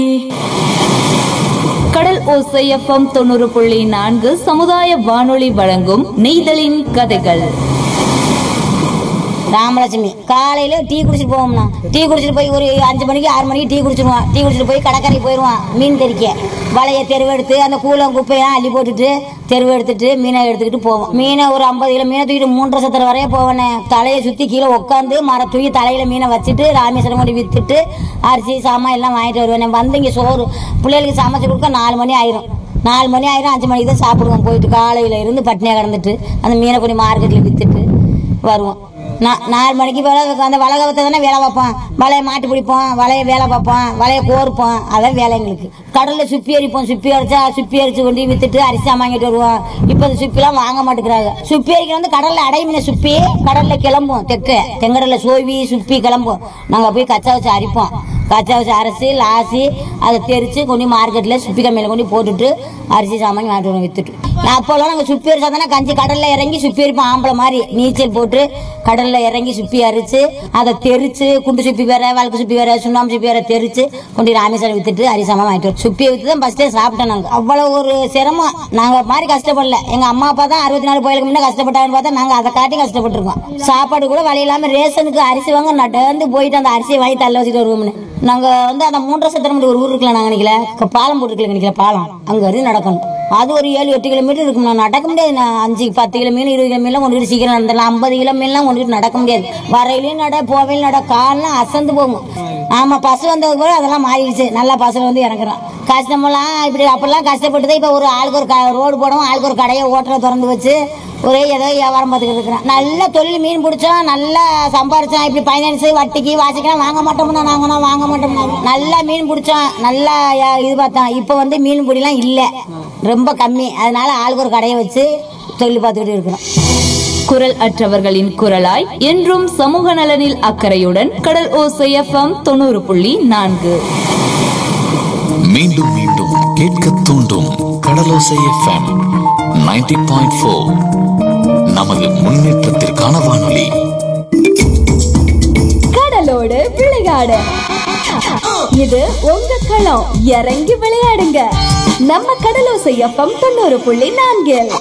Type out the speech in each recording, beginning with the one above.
கடல் ஓசை எஃப்எம் தொண்ணூறு புள்ளி நான்கு சமுதாய வானொலி வழங்கும் நெய்தலின் கதைகள் ராமலட்சுமி காலையில டீ குடிச்சிட்டு போவோம்னா டீ குடிச்சிட்டு போய் ஒரு அஞ்சு மணிக்கு ஆறு மணிக்கு டீ குடிச்சிடுவான் டீ குடிச்சிட்டு போய் கடற்கரைக்கு போயிடுவான் மீன் தெறிக்க வலையை தெருவெடுத்து அந்த கூலம் குப்பையெல்லாம் அள்ளி போட்டுட்டு தெருவு எடுத்துட்டு மீனை எடுத்துக்கிட்டு போவோம் மீனை ஒரு ஐம்பது கிலோ மீனை தூக்கிட்டு மூன்றரை சத்திர வரைய போவேனே தலையை சுற்றி கீழே உட்காந்து மர தூக்கி தலையில மீனை வச்சுட்டு ராமேஸ்வரம் கொண்டு வித்துட்டு அரிசி சாமான் எல்லாம் வாங்கிட்டு வருவேன் வந்து இங்கே சோறு பிள்ளைகளுக்கு சமைச்சு கொடுக்க நாலு மணி ஆயிரும் நாலு மணி ஆயிரம் அஞ்சு மணிக்கு தான் சாப்பிடுவோம் போயிட்டு காலையில இருந்து பட்னியாக கிடந்துட்டு அந்த மீனை கொண்டு மார்க்கெட்டில் வித்துட்டு வருவோம் நான் நாலு மணிக்கு மேலே அந்த வலை கவத்தை தானே வேலை பார்ப்போம் வலையை மாட்டி பிடிப்போம் வலையை வேலை பார்ப்போம் வலையை கோர்ப்போம் அதான் வேலை எங்களுக்கு கடலில் சுப்பி அரிப்போம் சுப்பி அரிச்சா சுப்பி அரிச்சு கொண்டு வித்துட்டு அரிசி வாங்கிட்டு வருவோம் இப்போ இந்த சுப்பிலாம் வாங்க மாட்டேங்கிறாங்க சுப்பி அரிக்கிற வந்து கடலில் அடைமீன சுப்பி கடலில் கிளம்பும் தெக்க தெங்கடலில் சோவி சுப்பி கிளம்பும் நாங்கள் போய் கச்சா வச்சு அரிப்போம் கச்சா வச்சு அரைச்சி லாசி அதை தெரிச்சு கொண்டு மார்க்கெட்டில் சுப்பி கம்மியில் கொண்டு போட்டுட்டு அரிசி சாமான் வாங்கிட்டு வருவோம் வித்துட்டு நான் அப்போல்லாம் நாங்கள் சுப்பி அரிச்சா தானே கஞ்சி கடலில் இறங்கி சுப்பி அரிப்போம் ஆம்பளை மாதிரி நீச்சல் போட்டு கடலில் இறங்கி சுப்பி அரிச்சு அதை தெரிச்சு குண்டு சுப்பி வேற வழக்கு சுப்பி வேற சுண்ணாம்பு சுப்பி வேற தெரிச்சு கொண்டு ராமேஸ்வரம் வித்துட்டு அரிசி சாமான் வாங்கிட்டு வருவோம் சுப்பியை வித்து தான் ஃபஸ்ட்டே சாப்பிட்டோம் நாங்கள் அவ்வளோ ஒரு சிரமம் நாங்கள் மாதிரி கஷ்டப்படல எங்கள் அம்மா அப்பா தான் அறுபத்தி நாலு கோயிலுக்கு முன்னே கஷ்டப்பட்டாங்கன்னு பார்த்தா நாங்கள் அதை காட்டி கஷ்டப்பட்டிருக்கோம் சாப்பாடு கூட வழி இல்லாமல் ரேஷனுக்கு அரிசி வாங்க நடந்து போயிட்டு அந்த அரிசியை வாங்கி தள்ள வச்சுட்டு வருவோம்னு நாங்கள் வந்து அந்த மூன்றரை சத்திரம் ஒரு ஊர் இருக்குல்ல நாங்கள் நினைக்கல க- பாலம் போட்டுருக்கல நினைக்கல பாலம் அங்கே வரையும் நடக்கணும் அது ஒரு ஏழு எட்டு கிலோமீட்டர் இருக்கும் நான் நடக்க முடியாது நான் அஞ்சு பத்து கிலோ மீன் இருபது கிலோ மீன்லாம் கொண்டுட்டு சீக்கிரம் நடந்துடலாம் ஐம்பது கிலோ மீன்லாம் கொண்டுட்டு நடக்க முடியாது வரையிலையும் நட போவையிலும் நட கால்லாம் அசந்து போகும் ஆமா பசு வந்தது கூட அதெல்லாம் மாறிடுச்சு நல்லா பசு வந்து இறங்குறோம் கஷ்டமெல்லாம் இப்படி அப்பெல்லாம் கஷ்டப்பட்டு தான் இப்போ ஒரு ஆளுக்கு ஒரு க ரோடு போடவும் ஆளுக்கு ஒரு கடையை ஓட்டரை திறந்து வச்சு ஒரே ஏதோ வியாபாரம் பார்த்துக்கிட்டு இருக்கிறேன் நல்ல தொழில் மீன் பிடிச்சோம் நல்லா சம்பாரிச்சோம் இப்படி ஃபைனான்ஸு வட்டிக்கு வாசிக்கலாம் வாங்க மாட்டோம்னா நாங்கன்னா வாங்க மாட்டோம்னா நல்லா மீன் பிடிச்சோம் நல்லா யா- இது பார்த்தோம் இப்போ வந்து மீன் பிடிலாம் இல்லை ரொம்ப கம்மி அதனால ஆளுக்கு ஒரு கடையை வச்சு தொழில் பார்த்துக்கிட்டு இருக்கிறோம் குரல் அற்றவர்களின் குரலாய் என்றும் சமூக நலனில் அக்கறையுடன் கடல் ஓசை எஃப்எம் தொண்ணூறு புள்ளி நான்கு மீண்டும் மீண்டும் கேட்க தூண்டும் கடலோசை எஃப்எம் 90.4 பாயிண்ட் ஃபோர் நமது முன்னேற்றத்திற்கான வானொலி கடலோடு விளையாடு இது உங்க களம் இறங்கி விளையாடுங்க நம்ம கடலோசை எஃப்எம் தொண்ணூறு புள்ளி நான்கில்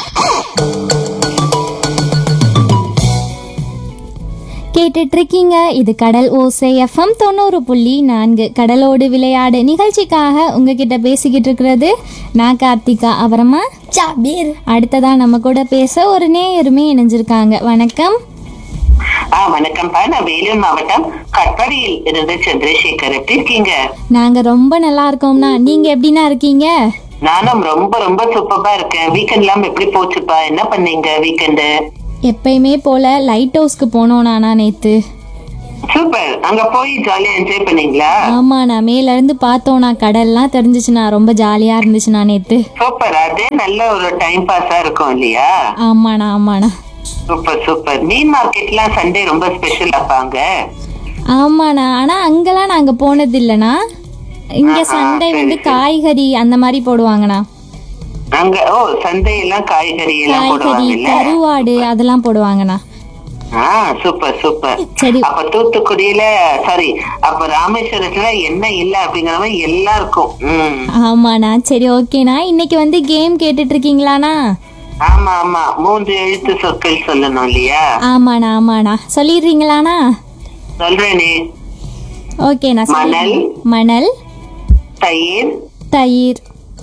கேட்டுட்டு இருக்கீங்க இது கடல் ஓசை எஃப்எம் தொண்ணூறு புள்ளி நான்கு கடலோடு விளையாடு நிகழ்ச்சிக்காக உங்ககிட்ட பேசிக்கிட்டு இருக்கிறது நான் கார்த்திகா அப்புறமா சாபீர் அடுத்ததா நம்ம கூட பேச ஒரு நேயருமே இணைஞ்சிருக்காங்க வணக்கம் ஆ வணக்கம்ப்பா நான் வேலூர் மாவட்டம் கட்பாடியில் இருந்து சந்திரசேகர் எப்படி இருக்கீங்க நாங்க ரொம்ப நல்லா இருக்கோம்னா நீங்க எப்படின்னா இருக்கீங்க நானும் ரொம்ப ரொம்ப சூப்பரா இருக்கேன் வீக்கெண்ட் எல்லாம் எப்படி போச்சுப்பா என்ன பண்ணீங்க வீக்கெண்டு எப்பயுமே போல லைட் ஹவுஸ்க்கு போனோம் நானா நேத்து சூப்பர் அங்க போய் ஜாலியா என்ஜாய் பண்ணீங்களா ஆமா நான் மேல இருந்து பார்த்தோம்னா கடல்லாம் தெரிஞ்சிச்சுண்ணா ரொம்ப ஜாலியா இருந்துச்சுண்ணா நேத்து சூப்பர் அதே நல்ல ஒரு டைம் பாஸா இருக்கும் இல்லையா ஆமாண்ணா ஆமாண்ணா சூப்பர் சூப்பர் மீன் மார்க்கெட்லாம் சண்டே ரொம்ப ஸ்பெஷல் அப்பாங்க ஆமாண்ணா ஆனா அங்கெல்லாம் நாங்க போனது இல்லைண்ணா இங்க ஆஹா, சண்டை சரி, வந்து சரி. காய்கறி அந்த மாதிரி போடுவாங்கண்ணா அங்க ஓ சண்டே எல்லாம் காய்கறி எல்லாம் காய்கறி போடுவாங்கல்ல கருவாடு அதெல்லாம் போடுவாங்கண்ணா ஆ சூப்பர் சூப்பர் சரி. அப்ப தூத்துக்குடியில சாரி அப்ப ராமேஸ்வரத்துல என்ன இல்ல அப்படிங்கிற மாதிரி எல்லாம் இருக்கும் ம் ஆமாண்ணா சரி ஓகேண்ணா இன்னைக்கு வந்து கேம் கேட்டுட்டு இருக்கீங்களாண்ணா ஆமா ஆமா மூன்று எழுத்து சொற்கள் சொல்லணும் இல்லையா ஆமாண்ணா ஆமாண்ணா சொல்லிடுறீங்களாண்ணா சொல்றேனே ஓகேண்ணா மணல். சொல்லிடுறேன். மணல் தயிர் தயிர்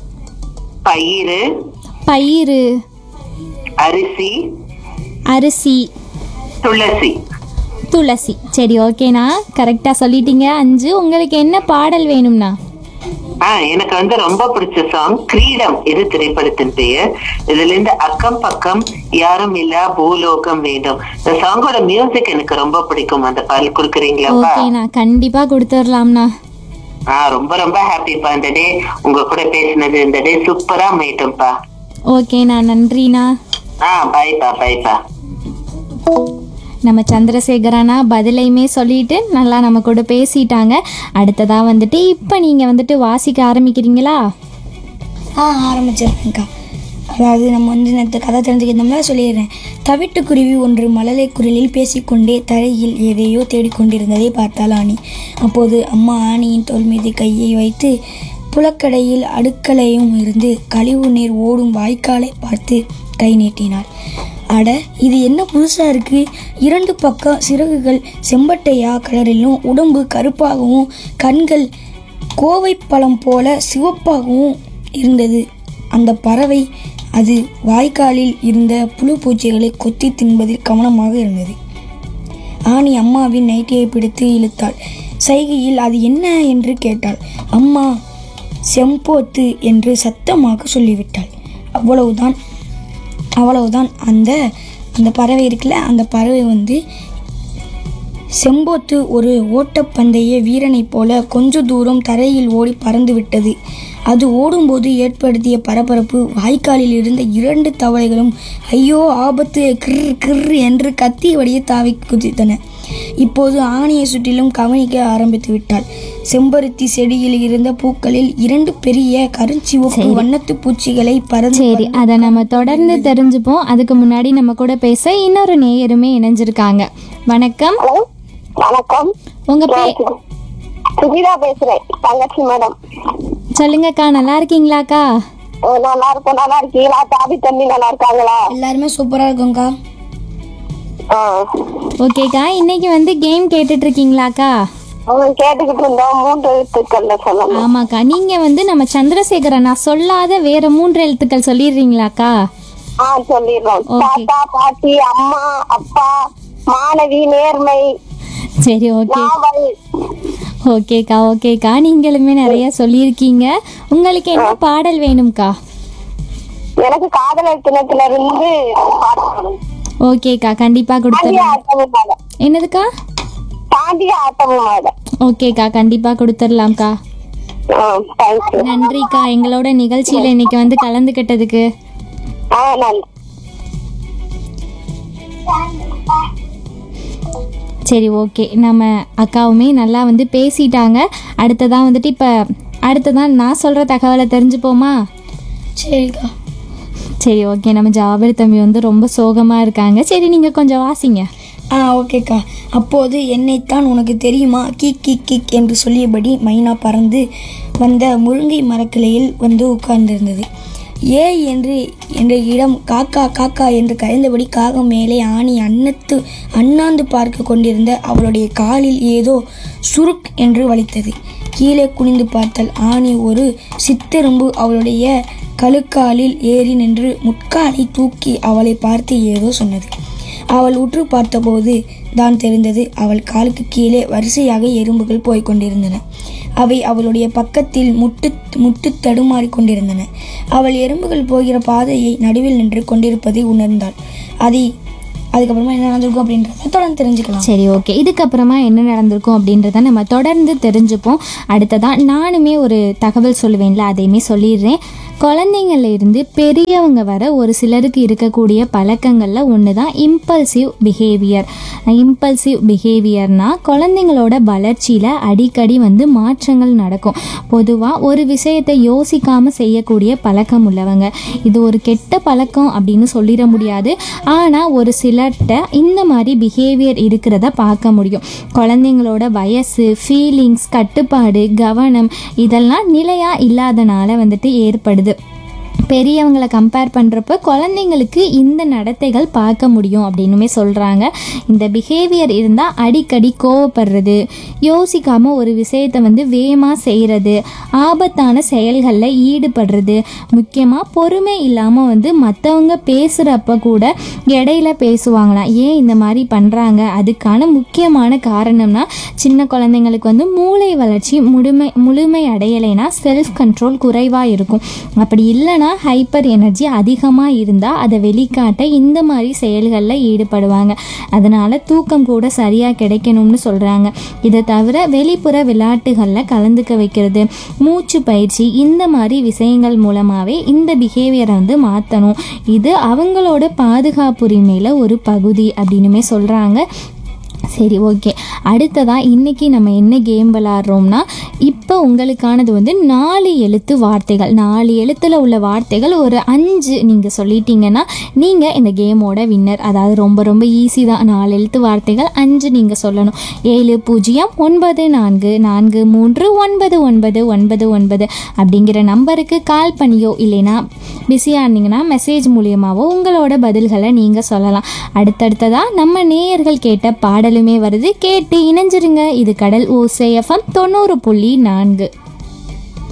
பயிறு பயிறு அரிசி அரிசி துளசி துளசி சரி ஓகேண்ணா கரெக்டாக சொல்லிட்டீங்க அஞ்சு உங்களுக்கு என்ன பாடல் வேணும்ண்ணா ஆ எனக்கு வந்து ரொம்ப பிடிச்ச சாங் கிரீடம் இது திரைப்படத்தின் பெயர் இதுல இருந்து அக்கம் பக்கம் யாரும் இல்ல பூலோகம் வேண்டும் இந்த சாங்கோட மியூசிக் எனக்கு ரொம்ப பிடிக்கும் அந்த பாடல் கொடுக்குறீங்களாப்பா ஓகேண்ணா கண்டிப்பாக கொடுத்துடலாம்ண்ணா ஆ ரொம்ப ரொம்ப ஹாப்பிப்பா இந்த டே உங்க கூட பேசினது இந்த டே சூப்பரா அமையட்டும்பா ஓகேண்ணா நன்றிண்ணா ஆ பாய்ப்பா பாய்ப்பா நம்ம சந்திரசேகரண்ணா பதிலையுமே சொல்லிட்டு நல்லா நம்ம கூட பேசிட்டாங்க அடுத்ததா வந்துட்டு இப்போ நீங்கள் வந்துட்டு வாசிக்க ஆரம்பிக்கிறீங்களா ஆ ஆரம்பிச்சிருக்கேன்க்கா அதாவது நம்ம வந்து இந்த கதை தெரிஞ்சுக்கிட்டோம்னா சொல்லிடுறேன் தவிட்டுக்குருவி ஒன்று மழலை குரலில் பேசிக்கொண்டே தரையில் எதையோ தேடிக்கொண்டிருந்ததை பார்த்தாள் ஆணி அப்போது அம்மா ஆணியின் தோள் மீது கையை வைத்து புலக்கடையில் அடுக்கலையும் இருந்து கழிவு நீர் ஓடும் வாய்க்காலை பார்த்து கை நீட்டினாள் அட இது என்ன புதுசாக இருக்கு இரண்டு பக்கம் சிறகுகள் செம்பட்டையா கலரிலும் உடம்பு கருப்பாகவும் கண்கள் கோவை பழம் போல சிவப்பாகவும் இருந்தது அந்த பறவை அது வாய்க்காலில் இருந்த புழு பூச்சிகளை கொத்தி தின்பதில் கவனமாக இருந்தது ஆணி அம்மாவின் நைட்டியை பிடித்து இழுத்தாள் சைகையில் அது என்ன என்று கேட்டாள் அம்மா செம்போத்து என்று சத்தமாக சொல்லிவிட்டாள் அவ்வளவுதான் அவ்வளவுதான் அந்த அந்த பறவை இருக்குல்ல அந்த பறவை வந்து செம்போத்து ஒரு ஓட்டப்பந்தய வீரனைப் போல கொஞ்ச தூரம் தரையில் ஓடி பறந்து விட்டது அது ஓடும்போது ஏற்படுத்திய பரபரப்பு வாய்க்காலில் இருந்த இரண்டு தவளைகளும் ஐயோ ஆபத்து கிர் கிர் என்று கத்தியபடியே தாவி குதித்தன இப்போது ஆணியை சுற்றிலும் கவனிக்க ஆரம்பித்து விட்டாள் செம்பருத்தி செடியில் இருந்த பூக்களில் இரண்டு பெரிய கருஞ்சிவப்பு வண்ணத்து பூச்சிகளை பறந்து சரி அதை நம்ம தொடர்ந்து தெரிஞ்சுப்போம் அதுக்கு முன்னாடி நம்ம கூட பேச இன்னொரு நேயருமே இணைஞ்சிருக்காங்க வணக்கம் வணக்கம் உங்க பே சுஜிதா பேசுறேன் தங்கச்சி மேடம் சொல்லுங்கக்கா நல்லா இருக்கீங்களாக்கா நல்லா இருக்கும் நல்லா இருக்கீங்களா தாபி தம்பி நல்லா இருக்காங்களா எல்லாருமே சூப்பராக இருக்கும்க்கா ஆ. ஓகேக்கா இன்னைக்கு வந்து கேம் கேட்டுட்டு இருக்கீங்களாக்கா அவங்க கேட்டுக்கிட்டு இருந்தோம் மூன்று எழுத்துக்கள்ல சொல்லணும் ஆமாக்கா நீங்க வந்து நம்ம சந்திரசேகரன் நான் சொல்லாத வேற மூன்று எழுத்துக்கள் சொல்லிடுறீங்களாக்கா ஆ சொல்லிடுறோம் Okay. தாத்தா பாட்டி அம்மா அப்பா மாணவி நேர்மை சரி ஓகே நாவல் ஓகேக்கா ஓகேக்கா நீங்களுமே நிறைய சொல்லியிருக்கீங்க உங்களுக்கு என்ன பாடல் வேணும்க்கா எனக்கு காதலர் தினத்துல இருந்து பாட்டு வேணும். ஓகேக்கா கண்டிப்பா தாண்டிய கொடுத்துடலாம் ஆட்டமும் மாட என்னதுக்கா தாண்டிய ஆட்டமும் மாட ஓகேக்கா கண்டிப்பா கொடுத்துடலாம்க்கா தேங்க்யூ நன்றிக்கா எங்களோட நிகழ்ச்சியில இன்னைக்கு வந்து கலந்துக்கிட்டதுக்கு ஆ நன்றி சரி ஓகே நம்ம அக்காவுமே நல்லா வந்து பேசிட்டாங்க அடுத்ததான் வந்துட்டு இப்போ அடுத்ததான் நான் சொல்கிற தகவலை தெரிஞ்சுப்போமா சரிக்கா சரி ஓகே நம்ம ஜாபர் தம்பி வந்து ரொம்ப சோகமாக இருக்காங்க சரி நீங்கள் கொஞ்சம் வாசிங்க ஆ ஓகேக்கா அப்போது என்னைத்தான் உனக்கு தெரியுமா கிக் கிக் கிக் என்று சொல்லியபடி மைனா பறந்து வந்த முருங்கை மரக்கிளையில் வந்து உட்கார்ந்திருந்தது ஏ என்று என்ற இடம் காக்கா காக்கா என்று கரைந்தபடி காகம் மேலே ஆணி அன்னத்து அண்ணாந்து பார்க்க கொண்டிருந்த அவளுடைய காலில் ஏதோ சுருக் என்று வலித்தது கீழே குனிந்து பார்த்தால் ஆணி ஒரு சித்தெரும்பு அவளுடைய கழுக்காலில் ஏறி நின்று முட்காலை தூக்கி அவளை பார்த்து ஏதோ சொன்னது அவள் உற்று பார்த்தபோது தான் தெரிந்தது அவள் காலுக்கு கீழே வரிசையாக எறும்புகள் போய்க் கொண்டிருந்தன அவை அவளுடைய பக்கத்தில் முட்டு முட்டு தடுமாறிக் கொண்டிருந்தன அவள் எறும்புகள் போகிற பாதையை நடுவில் நின்று கொண்டிருப்பதை உணர்ந்தாள் அதை அதுக்கப்புறமா என்ன நடந்திருக்கும் அப்படின்றத தொடர்ந்து தெரிஞ்சுக்கலாம் சரி ஓகே இதுக்கப்புறமா என்ன நடந்திருக்கும் அப்படின்றத நம்ம தொடர்ந்து தெரிஞ்சுப்போம் அடுத்ததான் நானுமே ஒரு தகவல் சொல்லுவேன்ல அதையுமே சொல்லிடுறேன் குழந்தைங்கள்ல இருந்து பெரியவங்க வர ஒரு சிலருக்கு இருக்கக்கூடிய பழக்கங்களில் ஒன்று தான் இம்பல்சிவ் பிஹேவியர் இம்பல்சிவ் பிஹேவியர்னா குழந்தைங்களோட வளர்ச்சியில் அடிக்கடி வந்து மாற்றங்கள் நடக்கும் பொதுவாக ஒரு விஷயத்தை யோசிக்காமல் செய்யக்கூடிய பழக்கம் உள்ளவங்க இது ஒரு கெட்ட பழக்கம் அப்படின்னு சொல்லிட முடியாது ஆனால் ஒரு சிலர்கிட்ட இந்த மாதிரி பிஹேவியர் இருக்கிறத பார்க்க முடியும் குழந்தைங்களோட வயசு ஃபீலிங்ஸ் கட்டுப்பாடு கவனம் இதெல்லாம் நிலையாக இல்லாதனால வந்துட்டு ஏற்படுது பெரியவங்களை கம்பேர் பண்ணுறப்ப குழந்தைங்களுக்கு இந்த நடத்தைகள் பார்க்க முடியும் அப்படின்னுமே சொல்கிறாங்க இந்த பிஹேவியர் இருந்தால் அடிக்கடி கோவப்படுறது யோசிக்காமல் ஒரு விஷயத்தை வந்து வேகமாக செய்கிறது ஆபத்தான செயல்களில் ஈடுபடுறது முக்கியமாக பொறுமை இல்லாமல் வந்து மற்றவங்க பேசுகிறப்ப கூட இடையில பேசுவாங்களாம் ஏன் இந்த மாதிரி பண்ணுறாங்க அதுக்கான முக்கியமான காரணம்னா சின்ன குழந்தைங்களுக்கு வந்து மூளை வளர்ச்சி முழுமை முழுமை அடையலைனா செல்ஃப் கண்ட்ரோல் குறைவாக இருக்கும் அப்படி இல்லைன்னா ஹைப்பர் எனர்ஜி அதிகமாக இருந்தால் அதை வெளிக்காட்ட இந்த மாதிரி செயல்களில் ஈடுபடுவாங்க அதனால் தூக்கம் கூட சரியாக கிடைக்கணும்னு சொல்கிறாங்க இதை தவிர வெளிப்புற விளையாட்டுகளில் கலந்துக்க வைக்கிறது மூச்சு பயிற்சி இந்த மாதிரி விஷயங்கள் மூலமாகவே இந்த பிஹேவியரை வந்து மாற்றணும் இது அவங்களோட பாதுகாப்புரிமையில் ஒரு பகுதி அப்படின்னுமே சொல்கிறாங்க சரி ஓகே அடுத்ததாக இன்றைக்கி நம்ம என்ன கேம் விளாட்றோம்னா இப்போ உங்களுக்கானது வந்து நாலு எழுத்து வார்த்தைகள் நாலு எழுத்தில் உள்ள வார்த்தைகள் ஒரு அஞ்சு நீங்கள் சொல்லிட்டீங்கன்னா நீங்கள் இந்த கேமோட வின்னர் அதாவது ரொம்ப ரொம்ப ஈஸி தான் நாலு எழுத்து வார்த்தைகள் அஞ்சு நீங்கள் சொல்லணும் ஏழு பூஜ்ஜியம் ஒன்பது நான்கு நான்கு மூன்று ஒன்பது ஒன்பது ஒன்பது ஒன்பது அப்படிங்கிற நம்பருக்கு கால் பண்ணியோ இல்லைன்னா பிஸியாக இருந்தீங்கன்னா மெசேஜ் மூலியமாகவோ உங்களோட பதில்களை நீங்கள் சொல்லலாம் அடுத்தடுத்ததாக நம்ம நேயர்கள் கேட்ட பாடலுமே வருது கேட்டு இணைஞ்சிருங்க இது கடல் ஓசை எஃப்எம் தொண்ணூறு புள்ளி நான்கு